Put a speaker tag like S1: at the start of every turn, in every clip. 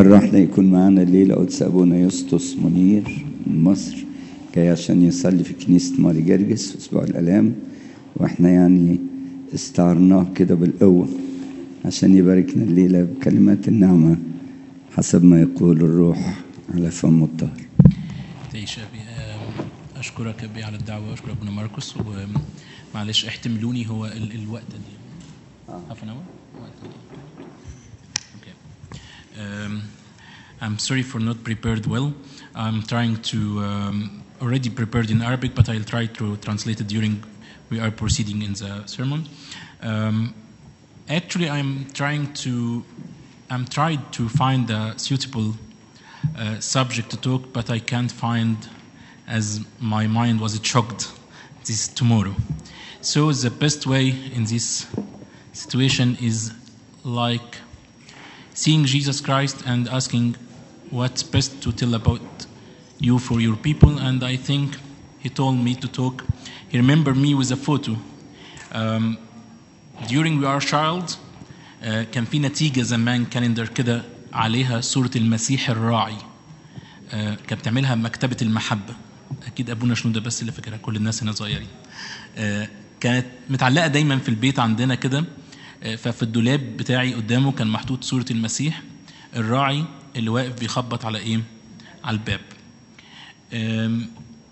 S1: فرحنا يكون معانا الليلة قدس أبونا يسطس منير من مصر جاي عشان يصلي في كنيسة ماري جرجس في أسبوع الآلام وإحنا يعني استعرناه كده بالقوة عشان يباركنا الليلة بكلمات النعمة حسب ما يقول الروح على فم الطاهر
S2: تعيش يا أبي آم، أشكرك يا أبي على الدعوة وأشكر أبونا ماركوس ومعلش احتملوني هو ال- الوقت دي half an hour وقت دي. Okay. Um, I'm sorry for not prepared well. I'm trying to um, already prepared in Arabic, but I'll try to translate it during we are proceeding in the sermon. Um, actually, I'm trying to I'm trying to find a suitable uh, subject to talk, but I can't find as my mind was choked this tomorrow. So the best way in this situation is like seeing Jesus Christ and asking what's best to tell about you for your people. And I think he told me to talk. He remembered me with a photo. Um, during we are child آه، كان في نتيجة زمان كالندر كده عليها صورة المسيح الراعي آه، كانت بتعملها مكتبة المحبة أكيد أبونا شنودة بس اللي فاكرها كل الناس هنا صغيرين آه، كانت متعلقة دايما في البيت عندنا كده آه، ففي الدولاب بتاعي قدامه كان محطوط صورة المسيح الراعي اللي واقف بيخبط على إيه؟ على الباب آم،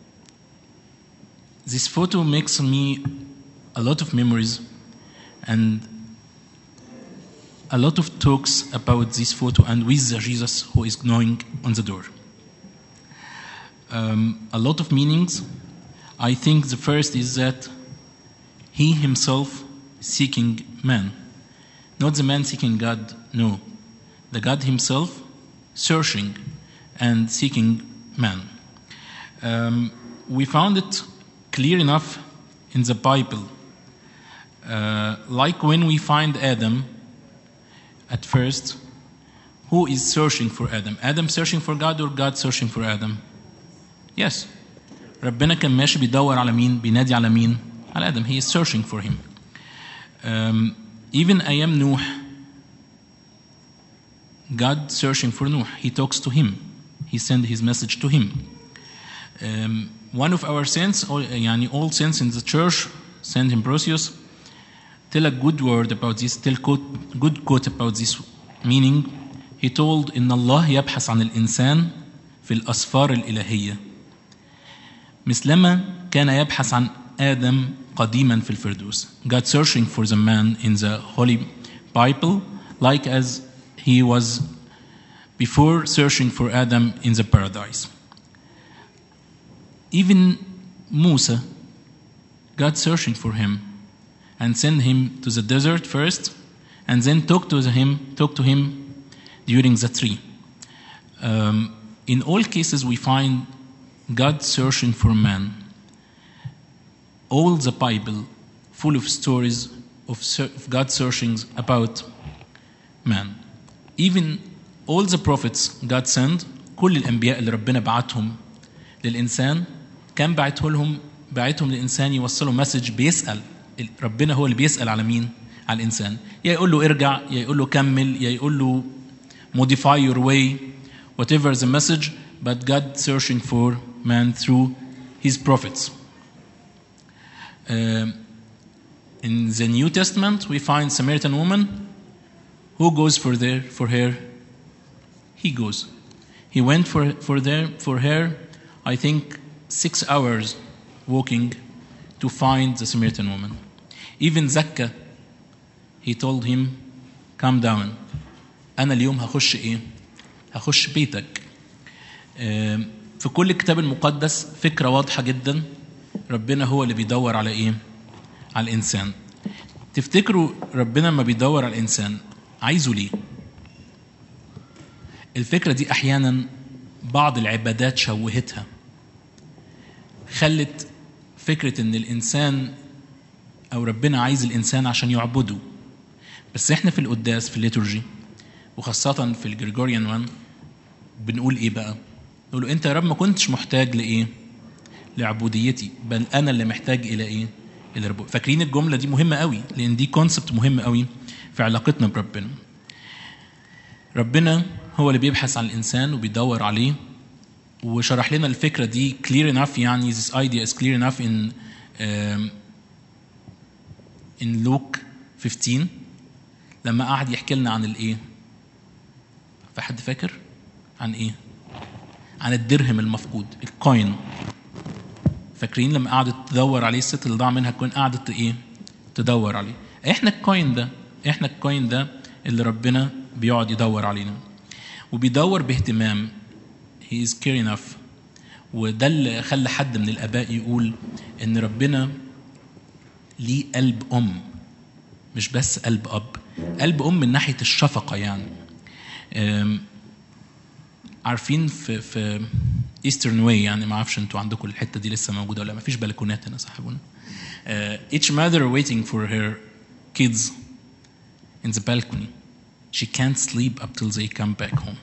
S2: This photo makes me a lot of memories and a lot of talks about this photo and with the Jesus who is knocking on the door. Um, a lot of meanings. I think the first is that he himself seeking man, not the man seeking God, no. The God himself searching and seeking man. Um, we found it clear enough in the Bible. Uh, like when we find Adam at first, who is searching for Adam? Adam searching for God or God searching for Adam? Yes. ربنا كان ماشي بيدور على مين؟ بينادي على مين؟ على آدم. He is searching for him. Um, even أيام نوح God searching for Noah. He talks to him. He sent his message to him. Um, one of our saints, all, يعني all saints in the church, Saint Ambrosius, tell a good word about this, tell quote, good quote about this meaning. He told, إن الله يبحث عن الإنسان في الأسفار الإلهية مثلما كان يبحث عن آدم قديما في الفردوس. God searching for the man in the Holy Bible like as he was before searching for Adam in the paradise. Even Musa, God searching for him and send him to the desert first and then talk to him talk to him during the tree. Um, in all cases we find God searching for man. All the Bible full of stories of, ser- of God searching about man. Even all the prophets God sent كل الأنبياء اللي ربنا بعتهم للإنسان كان بعته لهم بعتهم للإنسان يوصلوا مسج بيسأل ربنا هو اللي بيسأل على مين؟ على الإنسان يا يقول له ارجع يا يقول له كمل يا يقول له modify your way whatever the message but God searching for man through his prophets. Um, in the New Testament, we find Samaritan woman. Who goes for there for her? He goes. He went for for there for her. I think six hours walking to find the Samaritan woman. Even Zakka, he told him, "Come down. أنا اليوم هخش إيه؟ هخش بيتك." آم، في كل الكتاب المقدس فكرة واضحة جدا ربنا هو اللي بيدور على إيه؟ على الإنسان. تفتكروا ربنا ما بيدور على الإنسان عايزه ليه؟ الفكرة دي أحيانا بعض العبادات شوهتها خلت فكرة إن الإنسان أو ربنا عايز الإنسان عشان يعبده بس إحنا في القداس في الليتورجي وخاصة في الجريجوريان وان بنقول إيه بقى؟ نقول له أنت يا رب ما كنتش محتاج لإيه؟ لعبوديتي بل أنا اللي محتاج إلى إيه؟ إلى رب فاكرين الجملة دي مهمة قوي لأن دي كونسبت مهم قوي في علاقتنا بربنا ربنا هو اللي بيبحث عن الانسان وبيدور عليه وشرح لنا الفكره دي clear enough يعني this idea is clear enough in um, in Luke 15 لما قعد يحكي لنا عن الايه في حد فاكر عن ايه عن الدرهم المفقود الكوين فاكرين لما قعدت تدور عليه الست اللي ضاع منها الكوين قعدت ايه تدور عليه احنا الكوين ده احنا الكوين ده اللي ربنا بيقعد يدور علينا وبيدور باهتمام he is care enough وده اللي خلى حد من الاباء يقول ان ربنا ليه قلب ام مش بس قلب اب قلب ام من ناحيه الشفقه يعني أم، عارفين في في ايسترن واي يعني ما اعرفش انتوا عندكم الحته دي لسه موجوده ولا ما فيش بلكونات هنا صاحبونا uh, each mother waiting for her kids in the balcony she can't sleep up till they come back home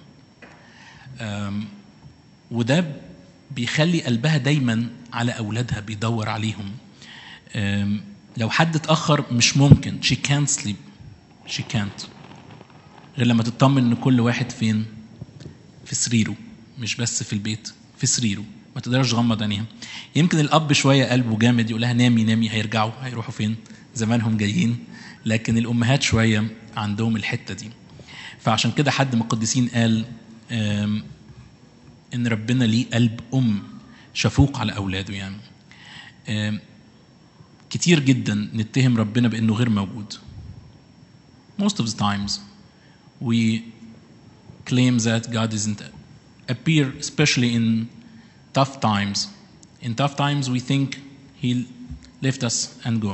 S2: um, وده بيخلي قلبها دايما على اولادها بيدور عليهم أم، لو حد اتاخر مش ممكن she can't sleep she can't غير لما تطمن ان كل واحد فين في سريره مش بس في البيت في سريره ما تقدرش تغمض عينيها يمكن الاب شويه قلبه جامد يقول لها نامي نامي هيرجعوا هيروحوا فين زمانهم جايين لكن الامهات شويه عندهم الحته دي فعشان كده حد من القديسين قال آم، ان ربنا ليه قلب ام شفوق على اولاده يعني آم، كتير جدا نتهم ربنا بانه غير موجود most of the times we claim that God isn't appear especially in tough times in tough times we think he left us and go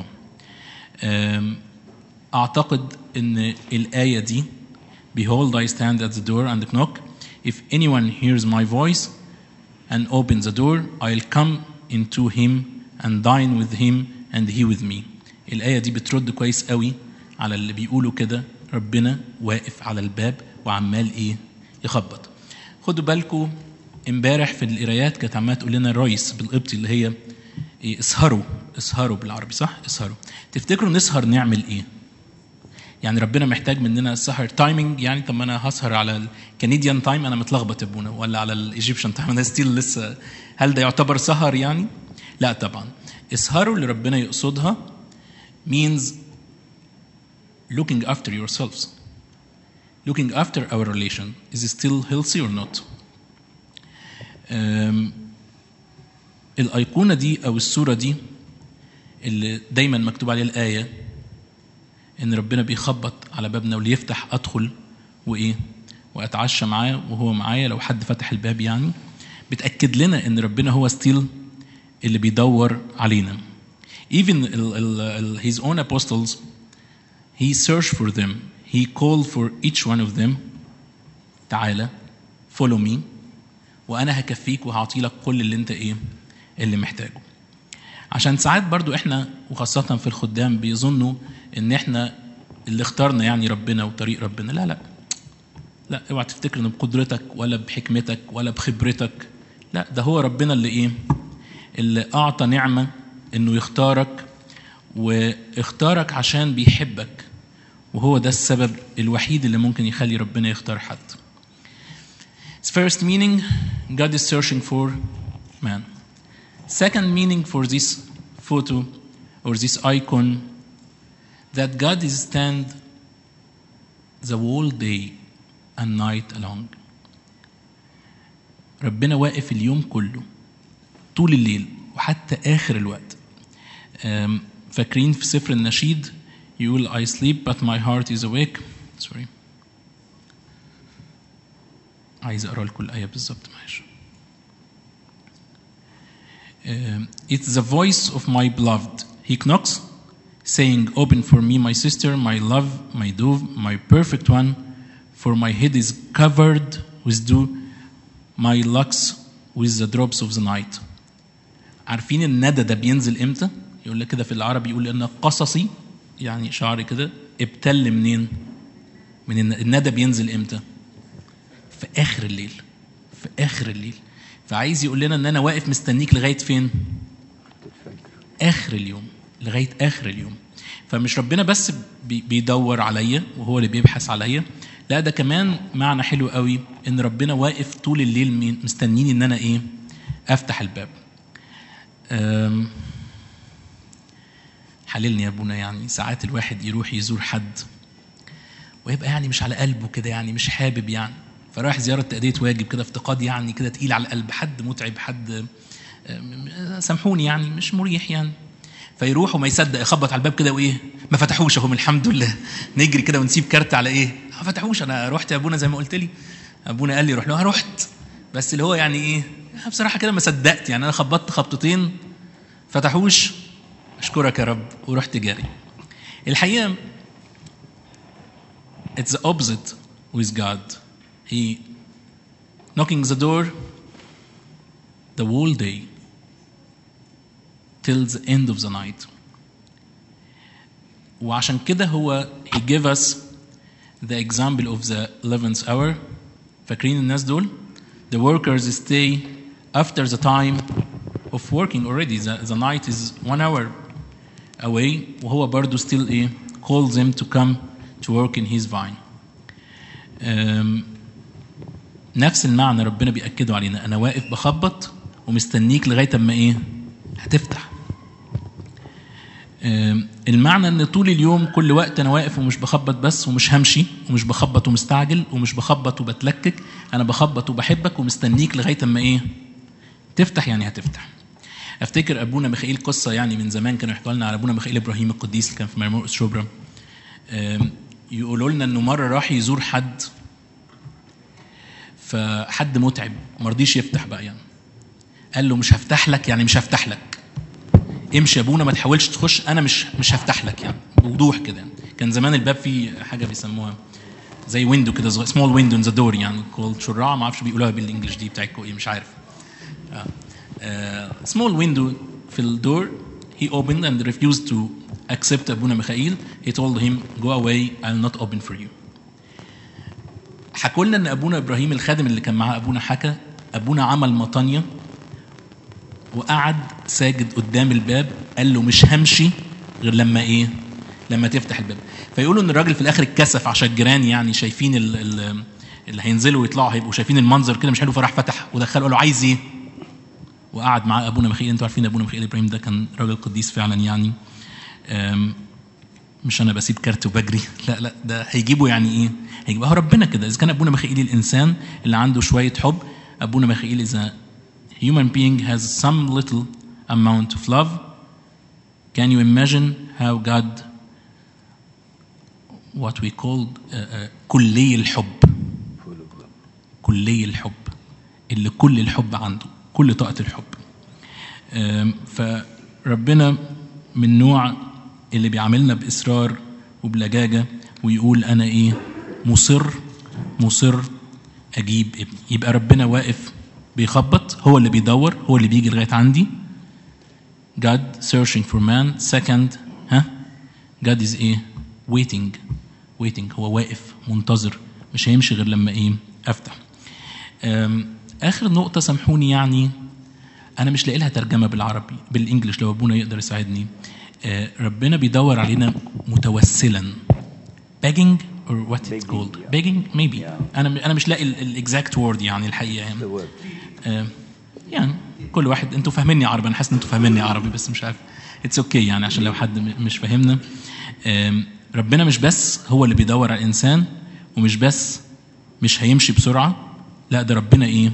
S2: um, أعتقد أن الآية دي Behold I stand at the door and knock if anyone hears my voice and opens the door I'll come into him and dine with him and he with me الآية دي بترد كويس قوي على اللي بيقولوا كده ربنا واقف على الباب وعمال ايه يخبط خدوا بالكم امبارح في القرايات كانت عماله تقول لنا الرئيس بالقبطي اللي هي إيه اسهروا اسهروا بالعربي صح اسهروا تفتكروا نسهر نعمل ايه يعني ربنا محتاج مننا السهر تايمنج يعني طب ما انا هسهر على الكنديان تايم انا متلخبط يا ابونا ولا على الايجيبشن تايم انا ستيل لسه هل ده يعتبر سهر يعني؟ لا طبعا اسهروا اللي ربنا يقصدها means looking after yourselves looking after our relation is it still healthy or not um, الأيقونة دي أو الصورة دي اللي دايما مكتوب عليها الآية إن ربنا بيخبط على بابنا واللي يفتح أدخل وإيه وأتعشى معاه وهو معايا لو حد فتح الباب يعني بتأكد لنا إن ربنا هو ستيل اللي بيدور علينا even ال, ال, ال, his own apostles he searched for them he called for each one of them تعالى follow me وانا هكفيك وهعطي لك كل اللي انت ايه اللي محتاجه عشان ساعات برضو احنا وخاصة في الخدام بيظنوا ان احنا اللي اخترنا يعني ربنا وطريق ربنا لا لا لا اوعى تفتكر انه بقدرتك ولا بحكمتك ولا بخبرتك لا ده هو ربنا اللي ايه اللي اعطى نعمة انه يختارك واختارك عشان بيحبك وهو ده السبب الوحيد اللي ممكن يخلي ربنا يختار حد Its first meaning, God is searching for man. Second meaning for this photo or this icon, that God is stand the whole day and night along. ربنا واقف اليوم كله طول الليل وحتى آخر الوقت. أم، فاكرين في سفر النشيد يقول I sleep but my heart is awake. Sorry. عايز اقرا لكم الايه بالظبط معلش Um, It's the voice of my beloved. He knocks, saying, Open for me, my sister, my love, my dove, my perfect one, for my head is covered with dew, my locks with the drops of the night. عارفين الندى ده بينزل امتى؟ يقول لك كده في العربي يقول ان قصصي يعني شعري كده ابتل منين؟ من الن- الندى بينزل امتى؟ في اخر الليل في اخر الليل فعايز يقول لنا ان انا واقف مستنيك لغايه فين اخر اليوم لغايه اخر اليوم فمش ربنا بس بي- بيدور عليا وهو اللي بيبحث عليا لا ده كمان معنى حلو قوي ان ربنا واقف طول الليل مي- مستنيني ان انا ايه افتح الباب أم، حللني يا ابونا يعني ساعات الواحد يروح يزور حد ويبقى يعني مش على قلبه كده يعني مش حابب يعني فرايح زيارة تأدية واجب كده افتقاد يعني كده تقيل على القلب حد متعب حد أم، سامحوني يعني مش مريح يعني فيروح وما يصدق يخبط على الباب كده وايه ما فتحوش اهم الحمد لله نجري كده ونسيب كارت على ايه ما فتحوش انا رحت يا ابونا زي ما قلت لي ابونا قال لي روح له رحت بس اللي هو يعني ايه بصراحه كده ما صدقت يعني انا خبطت خبطتين فتحوش اشكرك يا رب ورحت جاري الحقيقه it's the opposite with God he knocking the door the whole day till the end of the night وعشان كده هو he gave us the example of the 11th hour فاكرين الناس دول the workers stay after the time of working already the, the night is one hour away وهو برضو still ايه calls them to come to work in his vine أم، نفس المعنى ربنا بيأكده علينا أنا واقف بخبط ومستنيك لغاية أما إيه هتفتح أم، المعنى ان طول اليوم كل وقت انا واقف ومش بخبط بس ومش همشي ومش بخبط ومستعجل ومش بخبط وبتلكك انا بخبط وبحبك ومستنيك لغايه اما ايه تفتح يعني هتفتح افتكر ابونا ميخائيل قصه يعني من زمان كانوا يحكوا لنا على ابونا ميخائيل ابراهيم القديس اللي كان في مرموز شبرا أم، يقولوا لنا انه مره راح يزور حد فحد متعب ما رضيش يفتح بقى يعني قال له مش هفتح لك يعني مش هفتح لك امشي يا ابونا ما تحاولش تخش انا مش مش هفتح لك يعني بوضوح كده يعني. كان زمان الباب فيه حاجه بيسموها زي ويندو كده صغير سمول ويندو ان ذا دور يعني كولد شراع ما اعرفش بيقولوها بالانجلش دي بتاعتكم ايه مش عارف سمول ويندو في الدور he opened and refused to accept ابونا ميخائيل he told him go away I'll not open for you حكوا لنا ان ابونا ابراهيم الخادم اللي كان معاه ابونا حكى ابونا عمل مطانيه وقعد ساجد قدام الباب قال له مش همشي غير لما ايه لما تفتح الباب فيقولوا ان الراجل في الاخر اتكسف عشان الجيران يعني شايفين ال ال اللي هينزلوا ويطلعوا هيبقوا شايفين المنظر كده مش حلو فراح فتح ودخله قال له عايز ايه وقعد معاه ابونا ميخائيل انتوا عارفين ابونا ميخائيل ابراهيم ده كان راجل قديس فعلا يعني أم، مش انا بسيب كارت وبجري لا لا ده هيجيبه يعني ايه هيجيبه هو ربنا كده اذا كان ابونا ميخائيل الانسان اللي عنده شويه حب ابونا ميخائيل اذا human being has some little amount of love can you imagine how God what we call uh, uh, كلي الحب كلي الحب اللي كل الحب عنده كل طاقة الحب أم، فربنا من نوع اللي بيعاملنا بإصرار وبلجاجة ويقول أنا إيه مصر مصر أجيب ابني يبقى ربنا واقف بيخبط هو اللي بيدور هو اللي بيجي لغاية عندي God searching for man second ها God is ايه waiting waiting هو واقف منتظر مش هيمشي غير لما ايه افتح أم، اخر نقطة سامحوني يعني انا مش لاقي لها ترجمة بالعربي بالانجلش لو ابونا يقدر يساعدني آه، ربنا بيدور علينا متوسلا begging or what it's called begging maybe انا انا مش لاقي الاكزاكت وورد يعني الحقيقه يعني آه، يعني كل واحد انتوا فاهميني عربي انا حاسس ان انتوا فاهميني عربي بس مش عارف اتس اوكي okay يعني عشان لو حد م- مش فاهمنا آم، ربنا مش بس هو اللي بيدور على الانسان ومش بس مش هيمشي بسرعه لا ده ربنا ايه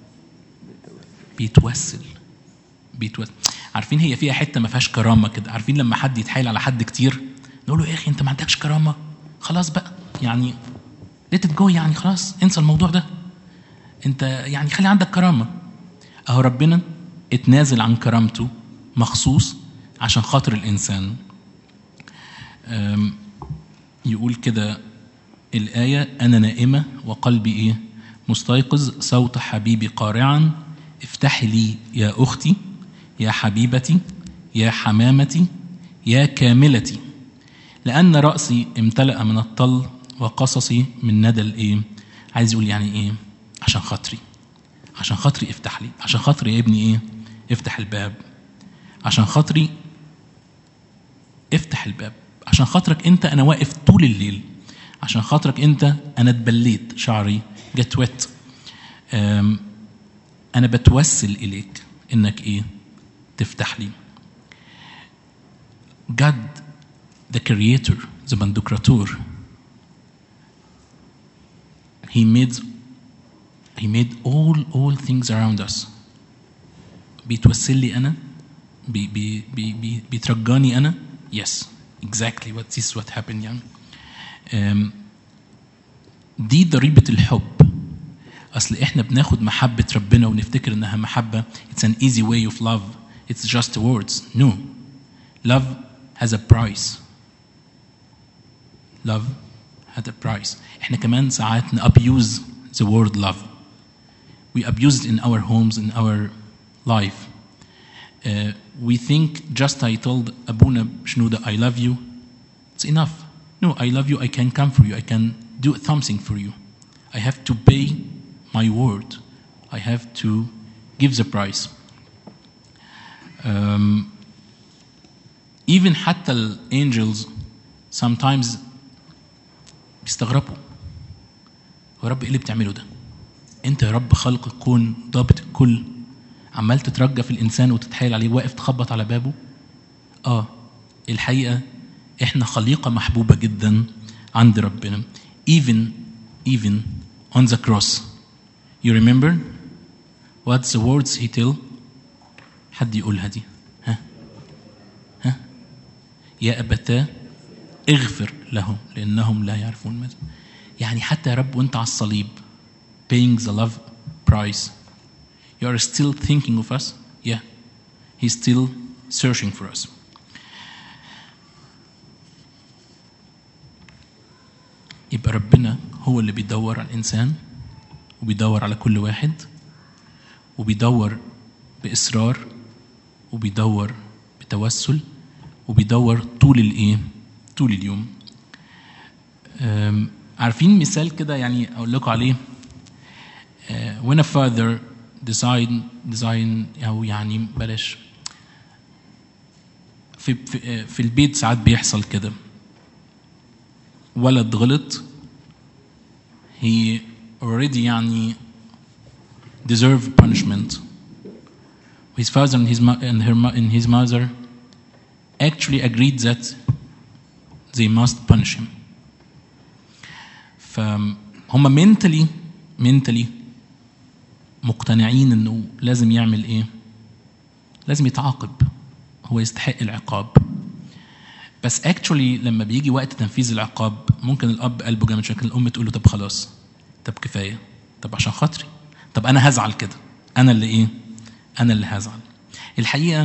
S2: بيتوسل بيتوسل عارفين هي فيها حته ما فيهاش كرامه كده عارفين لما حد يتحايل على حد كتير نقول له يا اخي انت ما عندكش كرامه خلاص بقى يعني let it go يعني خلاص انسى الموضوع ده انت يعني خلي عندك كرامه اهو ربنا اتنازل عن كرامته مخصوص عشان خاطر الانسان أم، يقول كده الآية أنا نائمة وقلبي إيه مستيقظ صوت حبيبي قارعا افتحي لي يا أختي يا حبيبتي يا حمامتي يا كاملتي لأن رأسي امتلأ من الطل وقصصي من ندى الإيه عايز يقول يعني إيه عشان خاطري عشان خاطري افتح لي عشان خاطري يا ابني إيه افتح الباب عشان خاطري افتح الباب عشان خاطرك انت انا واقف طول الليل عشان خاطرك انت انا اتبليت شعري جت ويت انا بتوسل اليك انك ايه تفتح لي God the creator the Bandokrator he made he made all all things around us بيتوسل لي انا بي بي بي بي بيترجاني انا yes exactly what this is what happened يعني um, دي ضريبة الحب أصل إحنا بناخد محبة ربنا ونفتكر إنها محبة it's an easy way of love it's just words no love has a price love has a price إحنا كمان ساعات abuse the word love we abuse it in our homes in our life uh, we think just I told Abuna Shnuda I love you it's enough no I love you I can come for you I can do something for you I have to pay my word I have to give the price um, even حتى الانجلز sometimes بيستغربوا هو رب ايه اللي بتعمله ده انت يا رب خلق الكون ضابط الكل عمال تترجى في الانسان وتتحايل عليه واقف تخبط على بابه اه الحقيقه احنا خليقه محبوبه جدا عند ربنا even even on the cross you remember what's the words he tell حد يقولها دي ها ها يا أبتاه اغفر لهم لأنهم لا يعرفون ماذا يعني حتى يا رب وانت على الصليب paying the love price you are still thinking of us yeah he's still searching for us يبقى ربنا هو اللي بيدور على الإنسان وبيدور على كل واحد وبيدور بإصرار وبيدور بتوسل وبيدور طول الإيه؟ طول اليوم. عارفين مثال كده يعني أقول لكم عليه uh, when a father design design أو يعني بلاش في, في, في البيت ساعات بيحصل كده ولد غلط he already يعني deserve punishment his father and his, and her, and his mother actually agreed that they must punish him فهم mentally mentally مقتنعين انه لازم يعمل ايه لازم يتعاقب هو يستحق العقاب بس اكشولي لما بيجي وقت تنفيذ العقاب ممكن الاب قلبه جامد شويه الام تقول له طب خلاص طب كفايه طب عشان خاطري طب انا هزعل كده انا اللي ايه انا اللي هزعل الحقيقه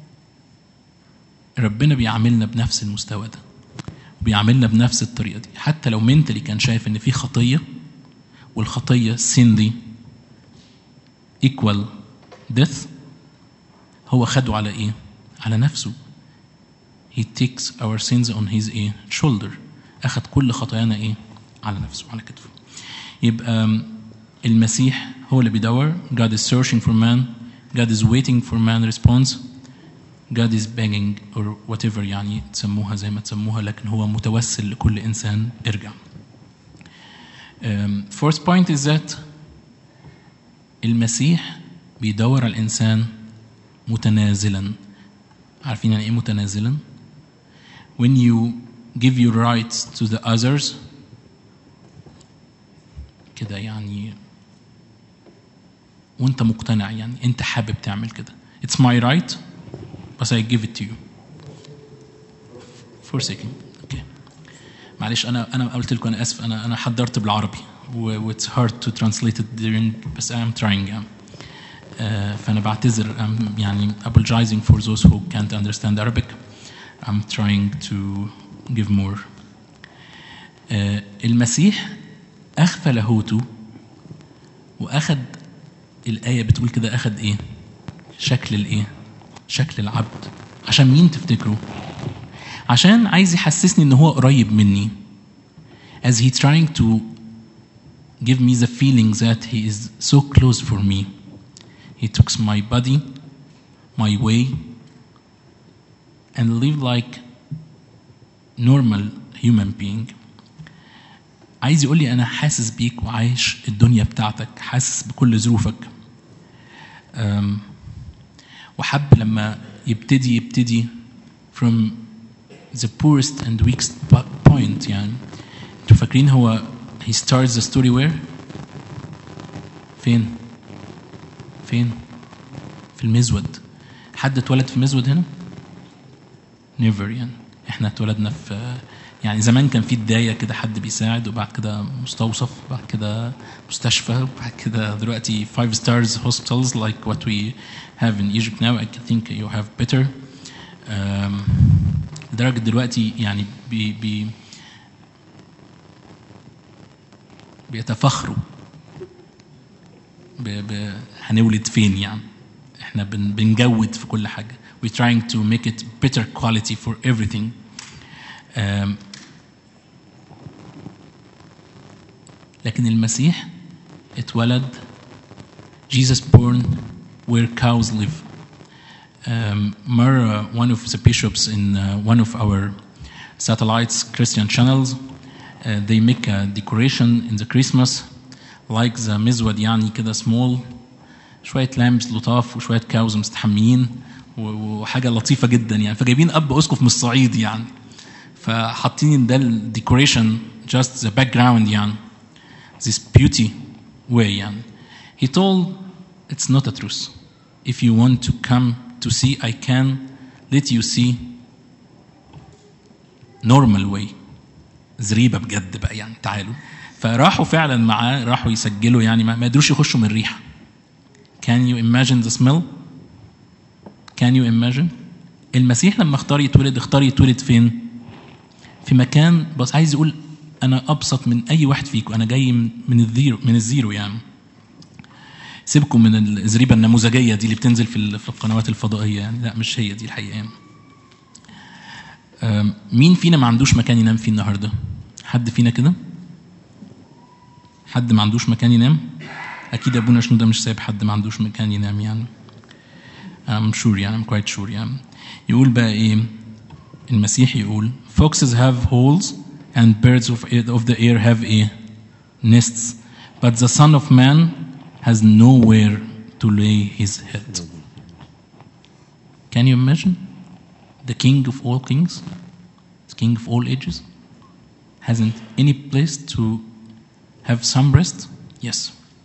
S2: ربنا بيعاملنا بنفس المستوى ده وبيعاملنا بنفس الطريقه دي حتى لو منتلي كان شايف ان في خطيه والخطيه السين دي ايكوال ديث هو خده على ايه على نفسه he takes our sins on his ايه shoulder اخذ كل خطايانا ايه على نفسه على كتفه يبقى المسيح هو اللي بيدور God is searching for man God is waiting for man response God is begging or whatever يعني تسموها زي ما تسموها لكن هو متوسل لكل إنسان ارجع um, Fourth point is that المسيح بيدور على الإنسان متنازلا عارفين يعني إيه متنازلا؟ When you give your rights to the others كده يعني وانت مقتنع يعني انت حابب تعمل كده it's my right بس I give it to you for a second okay معلش انا انا قلت لكم انا اسف انا انا حضرت بالعربي و it's hard to translate it during بس I'm trying يعني uh, فانا بعتذر I'm يعني apologizing for those who can't understand Arabic I'm trying to give more uh, المسيح أخفى لاهوته وأخد الآية بتقول كده أخد إيه؟ شكل الإيه؟ شكل العبد عشان مين تفتكروا؟ عشان عايز يحسسني إن هو قريب مني as he trying to give me the feeling that he is so close for me he took my body my way and live like normal human being عايز يقول لي انا حاسس بيك وعايش الدنيا بتاعتك حاسس بكل ظروفك أم، وحب لما يبتدي يبتدي from the poorest and weakest po- point يعني انتوا فاكرين هو he starts the story where فين فين في المزود حد اتولد في مزود هنا نيفر يعني احنا اتولدنا في يعني زمان كان في بدايه كده حد بيساعد وبعد كده مستوصف وبعد كده مستشفى وبعد كده دلوقتي five stars hospitals like what we have in Egypt now I think you have better um, لدرجه دلوقتي يعني بي بي بيتفخروا ب ب هنولد فين يعني احنا بن بنجود في كل حاجه we trying to make it better quality for everything um, لكن المسيح اتولد Jesus born where cows live um, مرة one of the bishops in uh, one of our satellites Christian channels uh, they make a decoration in the Christmas like the مزود يعني كده small شوية لامبس لطاف وشوية كاوز مستحميين و- وحاجة لطيفة جدا يعني فجايبين أب أسقف من الصعيد يعني فحاطين ده الديكوريشن just the background يعني this beauty way يعني he told it's not a truth if you want to come to see I can let you see normal way زريبة بجد بقى يعني تعالوا فراحوا فعلا معاه راحوا يسجلوا يعني ما ما قدروش يخشوا من الريحة Can you imagine the smell? Can you imagine? المسيح لما اختار يتولد اختار يتولد فين؟ في مكان بس عايز يقول انا ابسط من اي واحد فيكم انا جاي من من الزيرو من الزيرو يعني سيبكم من الزريبه النموذجيه دي اللي بتنزل في ال- في القنوات الفضائيه يعني لا مش هي دي الحقيقه يعني. أم، مين فينا ما عندوش مكان ينام فيه النهارده؟ حد فينا كده؟ حد ما عندوش مكان ينام؟ اكيد ابونا شنودة مش سايب حد ما عندوش مكان ينام يعني. I'm sure يعني I'm quite sure يعني. يقول بقى ايه؟ المسيح يقول foxes have holes and birds of, of the air have a nests but the son of man has nowhere to lay his head can you imagine the king of all kings the king of all ages hasn't any place to have some rest yes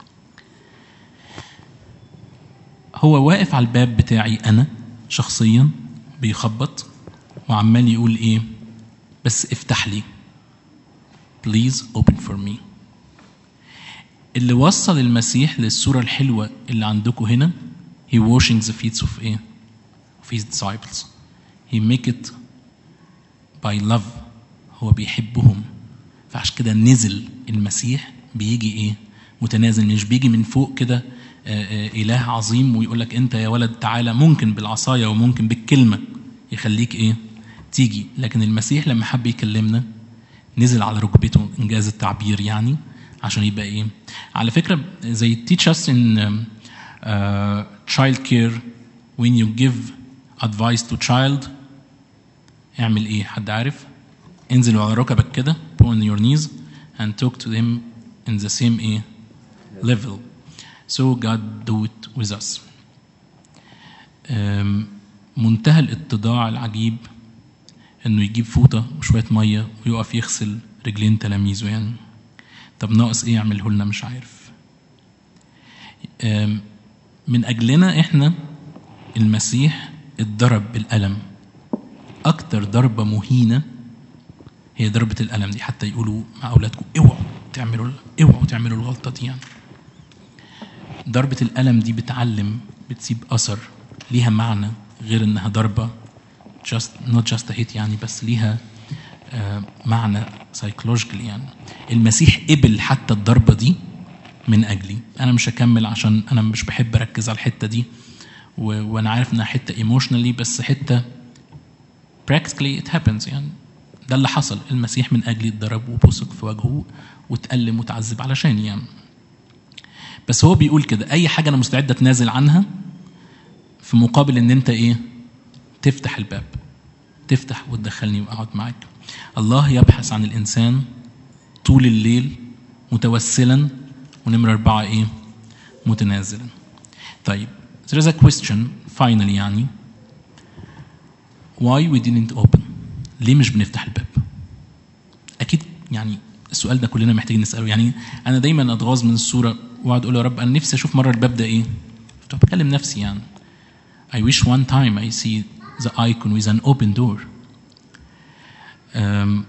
S2: هو واقف على الباب بتاعي انا شخصيا بيخبط وعمال يقول ايه بس افتح لي please open for me اللي وصل المسيح للصورة الحلوة اللي عندكم هنا he washing the feet of ايه of his disciples he make it by love هو بيحبهم فعشان كده نزل المسيح بيجي ايه متنازل مش بيجي من فوق كده آه، آه، اله عظيم ويقول لك انت يا ولد تعالى ممكن بالعصايه وممكن بالكلمه يخليك ايه تيجي لكن المسيح لما حب يكلمنا نزل على ركبته انجاز التعبير يعني عشان يبقى ايه على فكره زي teach us in um, uh, child care when you give advice to child اعمل ايه حد عارف انزل على ركبك كده put on your knees and talk to them in the same ايه level so God do it with us um, منتهى الاتضاع العجيب انه يجيب فوطه وشويه ميه ويقف يغسل رجلين تلاميذه يعني طب ناقص ايه يعمله لنا مش عارف أم، من اجلنا احنا المسيح اتضرب بالقلم اكتر ضربه مهينه هي ضربه القلم دي حتى يقولوا مع اولادكم اوعوا تعملوا اوعوا تعملوا الغلطه دي يعني ضربه القلم دي بتعلم بتسيب اثر ليها معنى غير انها ضربه just not just a hit يعني بس ليها آه، معنى سايكولوجيكال يعني المسيح قبل حتى الضربه دي من اجلي انا مش هكمل عشان انا مش بحب اركز على الحته دي و... وانا عارف انها حته ايموشنالي بس حته practically it happens يعني ده اللي حصل المسيح من اجلي اتضرب وبصق في وجهه واتألم وتعذب علشاني يعني بس هو بيقول كده اي حاجه انا مستعد اتنازل عنها في مقابل ان انت ايه تفتح الباب تفتح وتدخلني واقعد معاك الله يبحث عن الانسان طول الليل متوسلا ونمرة أربعة إيه متنازلا طيب there is a question finally يعني why we didn't open ليه مش بنفتح الباب اكيد يعني السؤال ده كلنا محتاجين نساله يعني انا دايما اتغاظ من الصوره واقعد اقول يا رب انا نفسي اشوف مره الباب ده ايه كنت بكلم نفسي يعني I wish one time I see the icon with an open door أم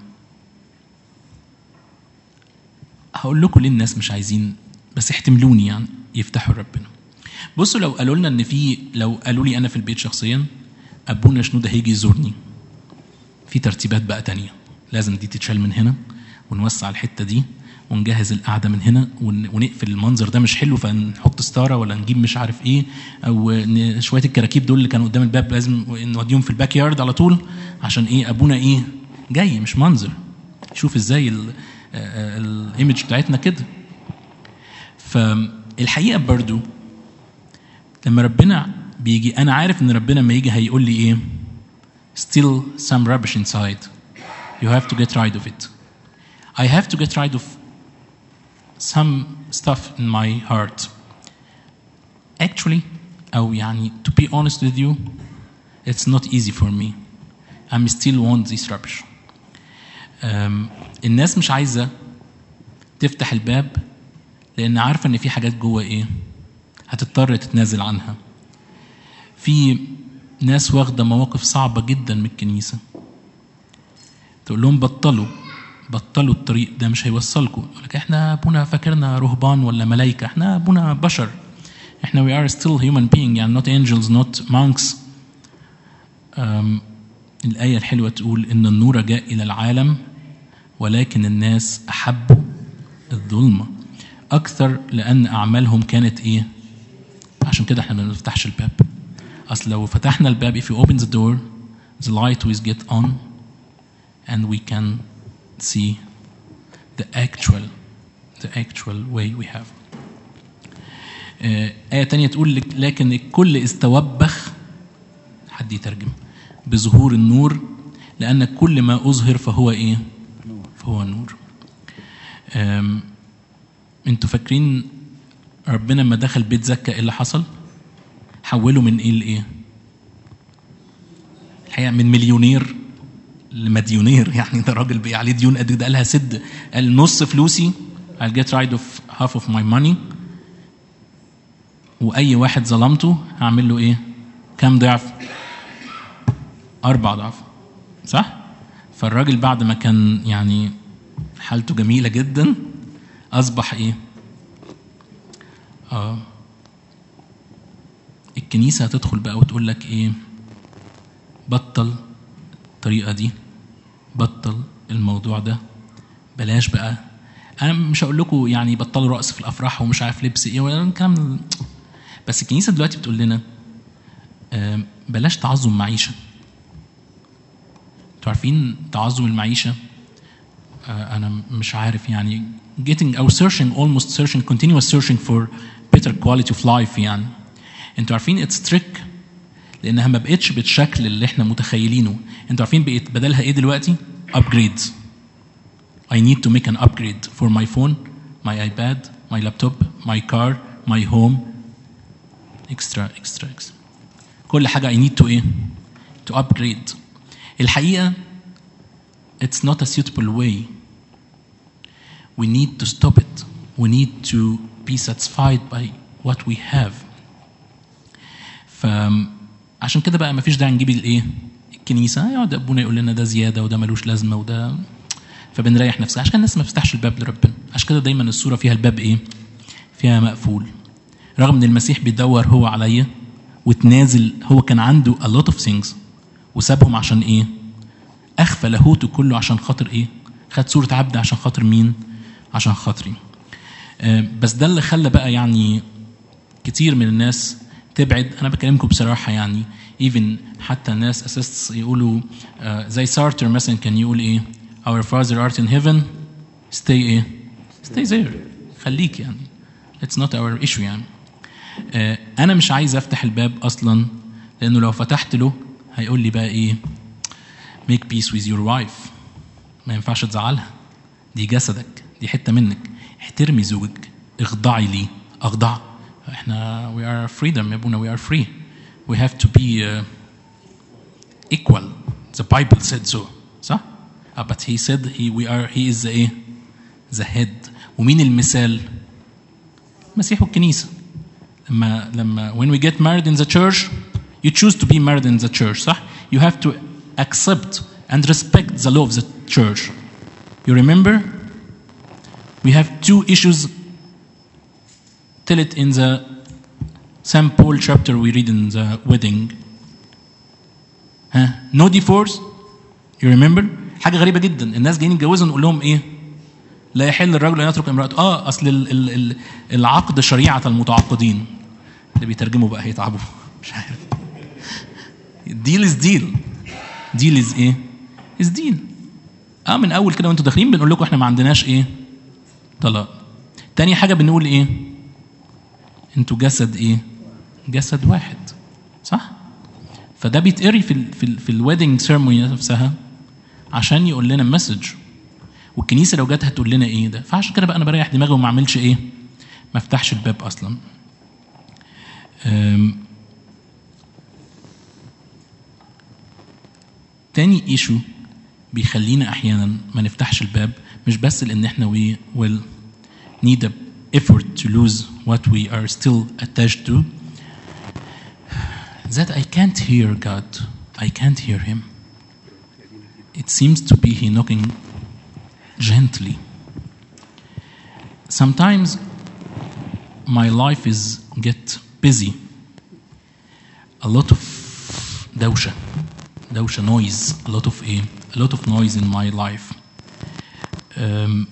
S2: هقول لكم ليه الناس مش عايزين بس احتملوني يعني يفتحوا ربنا بصوا لو قالوا لنا ان في لو قالوا لي انا في البيت شخصيا ابونا شنوده هيجي يزورني في ترتيبات بقى تانية لازم دي تتشال من هنا ونوسع الحتة دي ونجهز القعدة من هنا ون- ونقفل المنظر ده مش حلو فنحط ستارة ولا نجيب مش عارف ايه او ن- شوية الكراكيب دول اللي كانوا قدام الباب لازم نوديهم في الباك يارد على طول عشان ايه ابونا ايه جاي مش منظر شوف ازاي الايمج بتاعتنا كده فالحقيقة برضو لما ربنا بيجي انا عارف ان ربنا لما يجي هيقول لي ايه still some rubbish inside. You have to get rid of it. I have to get rid of some stuff in my heart. Actually, أو يعني to be honest with you, it's not easy for me. I'm still want this rubbish. Um, الناس مش عايزة تفتح الباب لأن عارفة إن في حاجات جوه إيه هتضطر تتنازل عنها. في ناس واخدة مواقف صعبة جدا من الكنيسة تقول لهم بطلوا بطلوا الطريق ده مش هيوصلكم يقول لك احنا ابونا فاكرنا رهبان ولا ملايكة احنا ابونا بشر احنا we are still human being يعني not angels not monks أم الآية الحلوة تقول إن النور جاء إلى العالم ولكن الناس أحبوا الظلمة أكثر لأن أعمالهم كانت إيه؟ عشان كده إحنا ما بنفتحش الباب أصل لو فتحنا الباب if you open the door the light will get on and we can see the actual the actual way we have آه، آية تانية تقول لك لكن الكل استوبخ حد يترجم بظهور النور لأن كل ما أظهر فهو إيه؟ فهو نور. آم، أنتوا فاكرين ربنا لما دخل بيت زكا إيه اللي حصل؟ حوله من إيه لإيه؟ الحقيقة من مليونير لمديونير يعني ده راجل بقى عليه ديون قد كده قالها سد قال نص فلوسي I'll get rid of half of my money واي واحد ظلمته هعمل له ايه؟ كام ضعف؟ اربع ضعف صح؟ فالراجل بعد ما كان يعني حالته جميله جدا اصبح ايه؟ اه الكنيسه هتدخل بقى وتقول لك ايه؟ بطل الطريقه دي بطل الموضوع ده بلاش بقى انا مش هقول لكم يعني بطلوا رقص في الافراح ومش عارف لبس ايه ولا الكلام بس الكنيسه دلوقتي بتقول لنا آم، بلاش تعظم معيشه انتوا عارفين تعظم المعيشه آه، انا مش عارف يعني getting or searching almost searching continuous searching for better quality of life يعني انتوا عارفين it's trick لانها ما بقتش بالشكل اللي احنا متخيلينه انتوا عارفين بقت بدلها ايه دلوقتي upgrades I need to make an upgrade for my phone my iPad my laptop my car my home extra extra extra كل حاجة I need to ايه to upgrade الحقيقة it's not a suitable way we need to stop it we need to be satisfied by what we have فعشان كده بقى مفيش داعي نجيب الايه الكنيسه يقعد ابونا يقول لنا ده زياده وده ملوش لازمه وده فبنريح نفسنا عشان الناس ما تفتحش الباب لربنا عشان كده دايما الصوره فيها الباب ايه فيها مقفول رغم ان المسيح بيدور هو عليا وتنازل هو كان عنده a lot of things وسابهم عشان ايه اخفى لاهوته كله عشان خاطر ايه خد صوره عبد عشان خاطر مين عشان خاطري آه، بس ده اللي خلى بقى يعني كتير من الناس تبعد انا بكلمكم بصراحه يعني ايفن حتى الناس اساس يقولوا آه، زي سارتر مثلا كان يقول ايه our father art in heaven stay ايه stay there خليك يعني it's not our issue يعني آه، انا مش عايز افتح الباب اصلا لانه لو فتحت له هيقول لي بقى ايه make peace with your wife ما ينفعش تزعلها دي جسدك دي حته منك احترمي زوجك اخضعي ليه اخضع احنا we are freedom يا ابونا we are free we have to be uh, equal the Bible said so صح؟ uh, but he said he we are he is the ايه؟ the head ومين المثال؟ المسيح والكنيسه لما لما when we get married in the church you choose to be married in the church صح؟ you have to accept and respect the law of the church you remember we have two issues tell it in the St. Paul chapter we read in the wedding ها no divorce you remember حاجه غريبه جدا الناس جايين يتجوزوا نقول لهم ايه لا يحل الرجل ان يترك امراته اه اصل ال ال ال العقد شريعه المتعاقدين اللي بيترجموا بقى هيتعبوا مش عارف ديل از ديل ديل از ايه از ديل اه من اول كده وانتوا داخلين بنقول لكم احنا ما عندناش ايه طلاق تاني حاجه بنقول ايه انتوا جسد ايه جسد واحد صح فده بيتقري في ال في ال في الويدنج سيرموني نفسها عشان يقول لنا مسج والكنيسه لو جت هتقول لنا ايه ده فعشان كده بقى انا بريح دماغي وما اعملش ايه ما افتحش الباب اصلا أم. تاني ايشو بيخلينا احيانا ما نفتحش الباب مش بس لان احنا we will need a effort to lose what we are still attached to that I can't hear God I can't hear him it seems to be he knocking gently sometimes my life is get busy a lot of دوشة دوشة noise a lot of ايه a lot of noise in my life um,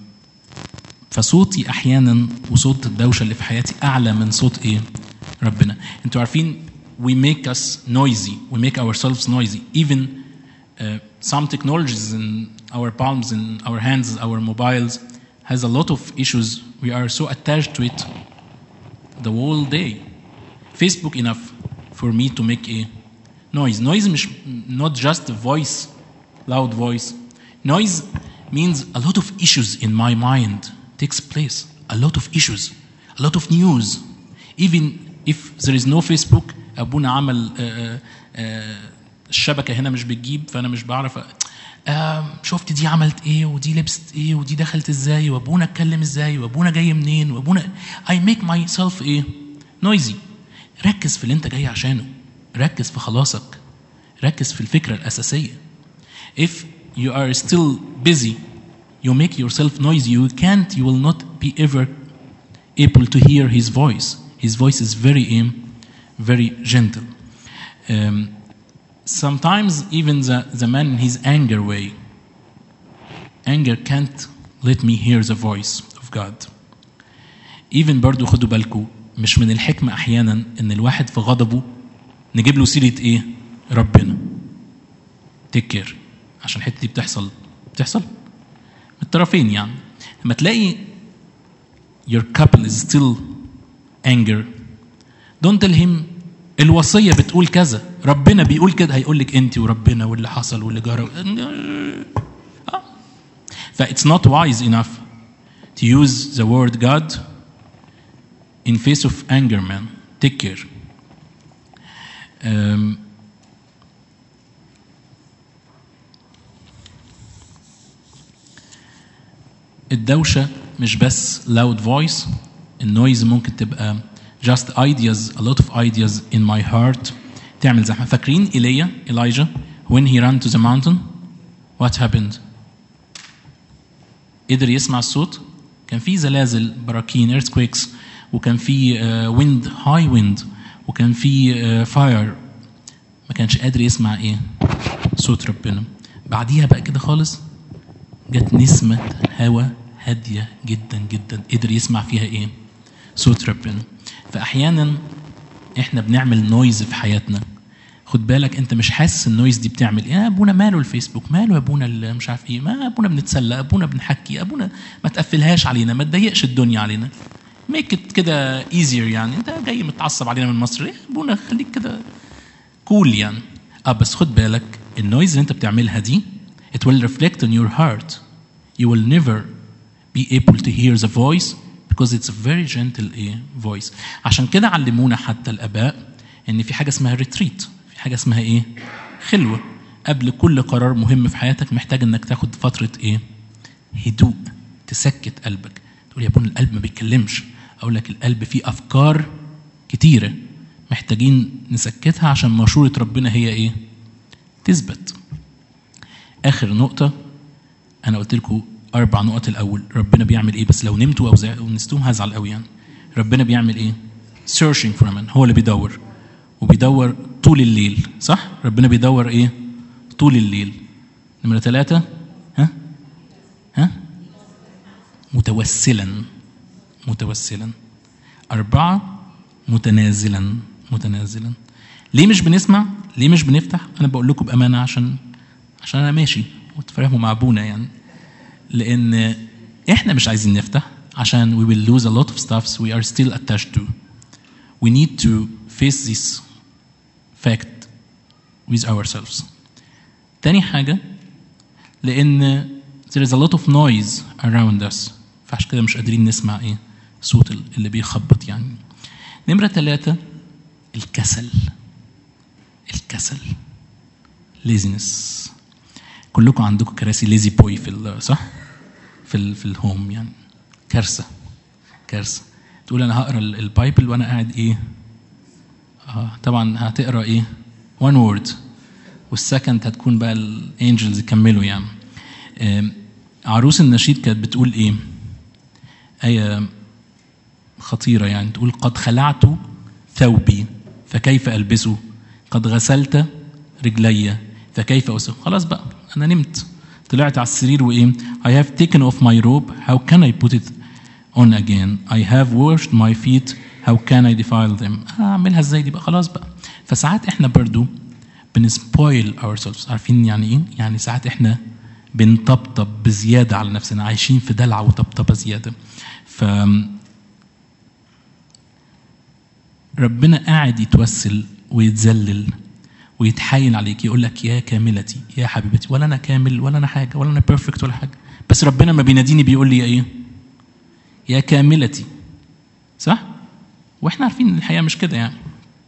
S2: فصوتي احيانا وصوت الدوشه اللي في حياتي اعلى من صوت ايه ربنا انتوا عارفين we make us noisy we make ourselves noisy even uh, some technologies in our palms in our hands our mobiles has a lot of issues we are so attached to it the whole day facebook enough for me to make a noise noise مش not just a voice loud voice noise means a lot of issues in my mind takes place a lot of issues a lot of news even if there is no facebook ابونا عمل آه، آه، الشبكه هنا مش بتجيب فانا مش بعرف أ- آه، شفت دي عملت ايه ودي لبست ايه ودي دخلت ازاي وابونا اتكلم ازاي وابونا جاي منين وابونا I make myself ايه noisy ركز في اللي انت جاي عشانه ركز في خلاصك ركز في الفكره الاساسيه if you are still busy you make yourself noisy you can't you will not be ever able to hear his voice his voice is very um, very gentle um, sometimes even the, the man in his anger way anger can't let me hear the voice of God even برضو خدوا بالكم مش من الحكمة أحيانا إن الواحد في غضبه نجيب له سيرة إيه؟ ربنا تكر عشان الحتة دي بتحصل بتحصل من الطرفين يعني لما تلاقي your couple is still anger don't tell him الوصية بتقول كذا ربنا بيقول كده هيقول لك انت وربنا واللي حصل واللي جرى آه. ف it's not wise enough to use the word God in face of anger man take care um, الدوشة مش بس loud voice النويز ممكن تبقى just ideas a lot of ideas in my heart تعمل زحمة فاكرين إيليا Elijah when he ran to the mountain what happened قدر يسمع الصوت كان في زلازل براكين earthquakes وكان في uh, wind high wind وكان في uh, fire ما كانش قادر يسمع ايه صوت ربنا بعديها بقى كده خالص جت نسمة هواء هادية جدا جدا قدر يسمع فيها ايه صوت ربنا فأحيانا احنا بنعمل نويز في حياتنا خد بالك انت مش حاسس النويز دي بتعمل ايه يا ابونا ماله الفيسبوك ماله يا ابونا اللي مش عارف ايه ما ابونا بنتسلى ابونا بنحكي ابونا ما تقفلهاش علينا ما تضيقش الدنيا علينا ميك ات كده ايزير يعني انت جاي متعصب علينا من مصر ايه ابونا خليك كده كول يعني اه بس خد بالك النويز اللي انت بتعملها دي it will reflect on your heart you will never be able to hear the voice because it's a very gentle ايه voice عشان كده علمونا حتى الاباء ان في حاجه اسمها ريتريت في حاجه اسمها ايه خلوه قبل كل قرار مهم في حياتك محتاج انك تاخد فتره ايه هدوء تسكت قلبك تقول يا ابونا القلب ما بيتكلمش اقول لك القلب فيه افكار كتيره محتاجين نسكتها عشان مشوره ربنا هي ايه تثبت اخر نقطه انا قلت لكم اربع نقط الاول ربنا بيعمل ايه بس لو نمتوا او زع- أو نستوهم هزعل قوي يعني ربنا بيعمل ايه searching for a man هو اللي بيدور وبيدور طول الليل صح ربنا بيدور ايه طول الليل نمرة ثلاثة ها ها متوسلا متوسلا أربعة متنازلا متنازلا ليه مش بنسمع ليه مش بنفتح أنا بقول لكم بأمانة عشان عشان أنا ماشي وتفهموا مع أبونا يعني لأن إحنا مش عايزين نفتح عشان we will lose a lot of stuffs we are still attached to we need to face this fact with ourselves تاني حاجة لأن there is a lot of noise around us فعشان كده مش قادرين نسمع إيه صوت اللي بيخبط يعني نمرة ثلاثة الكسل الكسل laziness كلكم عندكم كراسي ليزي بوي في ال- صح؟ في ال في الهوم يعني كارثة كارثة تقول أنا هقرا ال- البايبل وأنا قاعد إيه؟ آه طبعا هتقرا إيه؟ one word والسكند هتكون بقى الانجلز يكملوا يعني آم، عروس النشيد كانت بتقول ايه آية خطيرة يعني تقول قد خلعت ثوبي فكيف ألبسه قد غسلت رجلي فكيف أسه خلاص بقى أنا نمت طلعت على السرير وإيه I have taken off my robe how can I put it on again I have washed my feet how can I defile them أعملها إزاي دي بقى خلاص بقى فساعات إحنا برضو بنسبويل ourselves عارفين يعني إيه يعني ساعات إحنا بنطبطب بزيادة على نفسنا عايشين في دلع وطبطبة زيادة ف ربنا قاعد يتوسل ويتذلل ويتحايل عليك يقول لك يا كاملتي يا حبيبتي ولا انا كامل ولا انا حاجه ولا انا بيرفكت ولا حاجه بس ربنا ما بيناديني بيقول لي يا ايه يا كاملتي صح واحنا عارفين ان الحقيقه مش كده يعني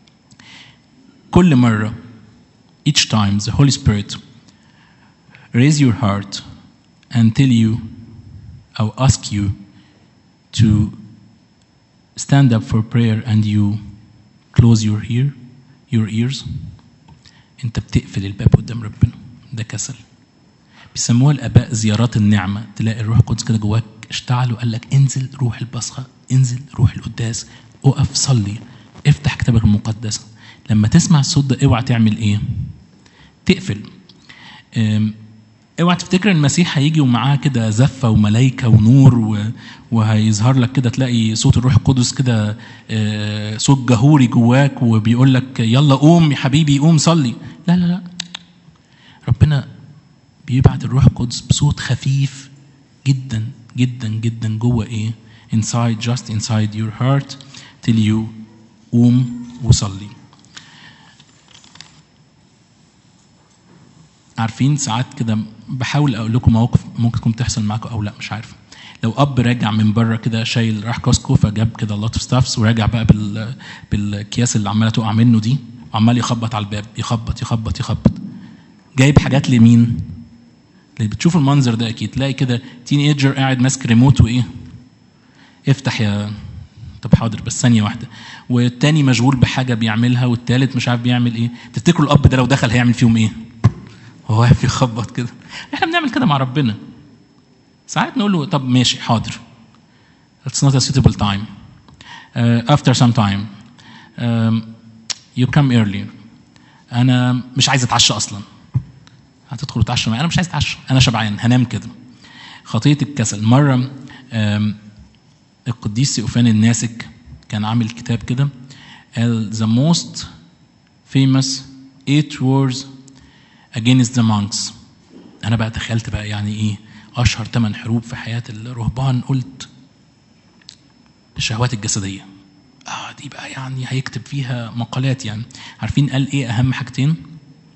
S2: كل مره each time the Holy Spirit raise your heart and tell you or ask you to stand up for prayer and you close your ear your ears انت بتقفل الباب قدام ربنا ده كسل بيسموها الاباء زيارات النعمه تلاقي الروح القدس كده جواك اشتعل وقال لك انزل روح البصخه انزل روح القداس اقف صلي افتح كتابك المقدس لما تسمع الصوت ده اوعى تعمل ايه تقفل أم، اوعى تفتكر ان المسيح هيجي ومعاه كده زفه وملائكه ونور و... وهيظهر لك كده تلاقي صوت الروح القدس كده آه، صوت جهوري جواك وبيقول لك يلا قوم يا حبيبي قوم صلي لا لا لا ربنا بيبعت الروح القدس بصوت خفيف جدا جدا جدا جوه ايه inside just inside your heart till you قوم وصلي عارفين ساعات كده بحاول اقول لكم مواقف ممكن تكون تحصل معاكم او لا مش عارف لو اب راجع من بره كده شايل راح كوسكو فجاب كده لوت اوف ستافس وراجع بقى بال بالكياس اللي عماله تقع منه دي وعمال يخبط على الباب يخبط يخبط يخبط جايب حاجات لمين؟ اللي بتشوف المنظر ده اكيد تلاقي كده تين ايجر قاعد ماسك ريموت وايه؟ افتح يا طب حاضر بس ثانية واحدة والتاني مشغول بحاجة بيعملها والتالت مش عارف بيعمل ايه تفتكروا الأب ده لو دخل هيعمل فيهم ايه؟ هو واقف يخبط كده احنا بنعمل كده مع ربنا ساعات نقول له طب ماشي حاضر it's not a suitable time uh, after some time um, you come earlier انا مش عايز اتعشى اصلا هتدخل وتعشى معايا انا مش عايز اتعشى انا شبعان هنام كده خطيه الكسل مره um, القديس سيوفان الناسك كان عامل كتاب كده قال the most famous eight wars against the monks انا بقى تخيلت بقى يعني ايه اشهر ثمان حروب في حياه الرهبان قلت الشهوات الجسديه اه دي بقى يعني هيكتب فيها مقالات يعني عارفين قال ايه اهم حاجتين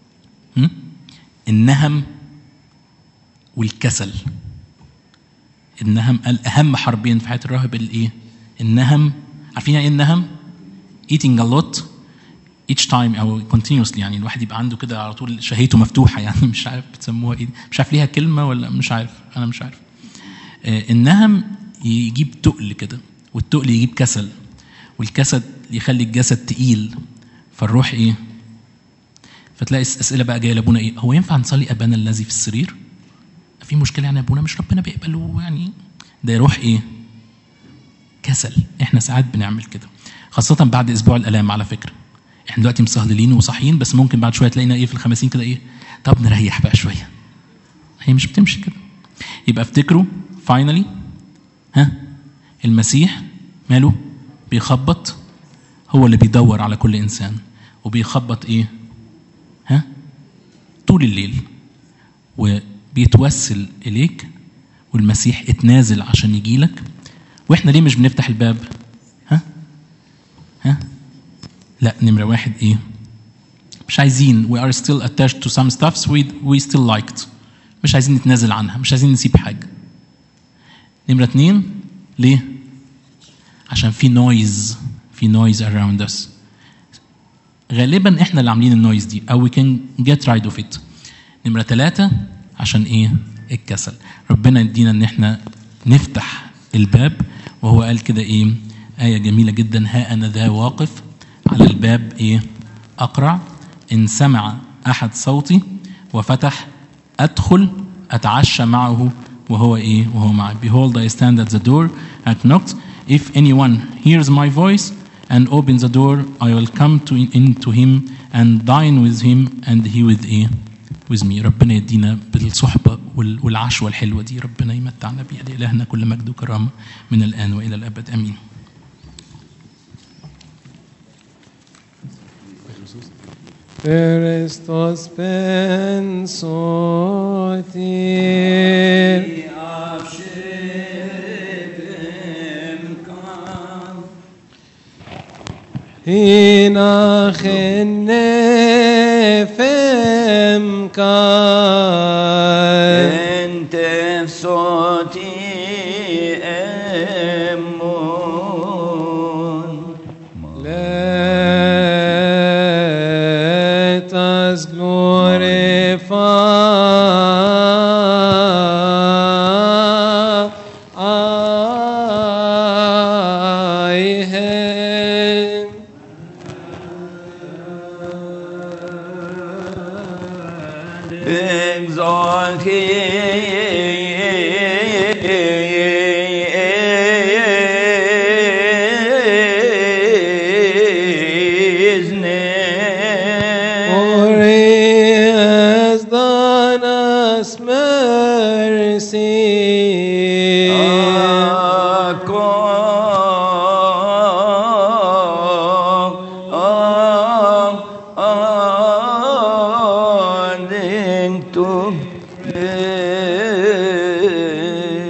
S2: هم؟ النهم والكسل النهم قال اهم حربين في حياه الراهب الايه؟ النهم عارفين يعني ايه النهم؟ eating a lot each time او continuously يعني الواحد يبقى عنده كده على طول شهيته مفتوحه يعني مش عارف بتسموها ايه مش عارف ليها كلمه ولا مش عارف انا مش عارف آه، النهم يجيب تقل كده والتقل يجيب كسل والكسل يخلي الجسد تقيل فالروح ايه فتلاقي اسئله بقى جايه لابونا ايه هو ينفع نصلي ابانا الذي في السرير في مشكله يعني يا ابونا مش ربنا بيقبله يعني ده يروح ايه كسل احنا ساعات بنعمل كده خاصه بعد اسبوع الالام على فكره احنا دلوقتي مسهلين وصاحيين بس ممكن بعد شويه تلاقينا ايه في الخمسين كده ايه طب نريح بقى شويه هي مش بتمشي كده يبقى افتكروا فاينلي ها المسيح ماله بيخبط هو اللي بيدور على كل انسان وبيخبط ايه ها طول الليل وبيتوسل اليك والمسيح اتنازل عشان يجيلك واحنا ليه مش بنفتح الباب ها ها لا نمرة واحد ايه مش عايزين we are still attached to some stuffs we, we still liked مش عايزين نتنازل عنها مش عايزين نسيب حاجة نمرة اتنين ليه عشان في نويز في نويز around us غالبا احنا اللي عاملين النويز دي او we can get rid of it نمرة ثلاثة عشان ايه الكسل ربنا يدينا ان احنا نفتح الباب وهو قال كده ايه آية جميلة جدا ها أنا ذا واقف على الباب ايه أقرع إن سمع أحد صوتي وفتح أدخل أتعشى معه وهو إيه وهو معي Behold I stand at the door and knocked If anyone hears my voice and opens the door I will come to into him and dine with him and he with إيه with me ربنا يدينا بالصحبة وال- والعشوة الحلوة دي ربنا يمتعنا بيها لإلهنا كل مجد وكرامة من الآن وإلى الأبد آمين
S3: Christos pensotir Hina nefem kai
S1: انت صوتي امون
S3: Let us glorify Him. For He has done us mercy.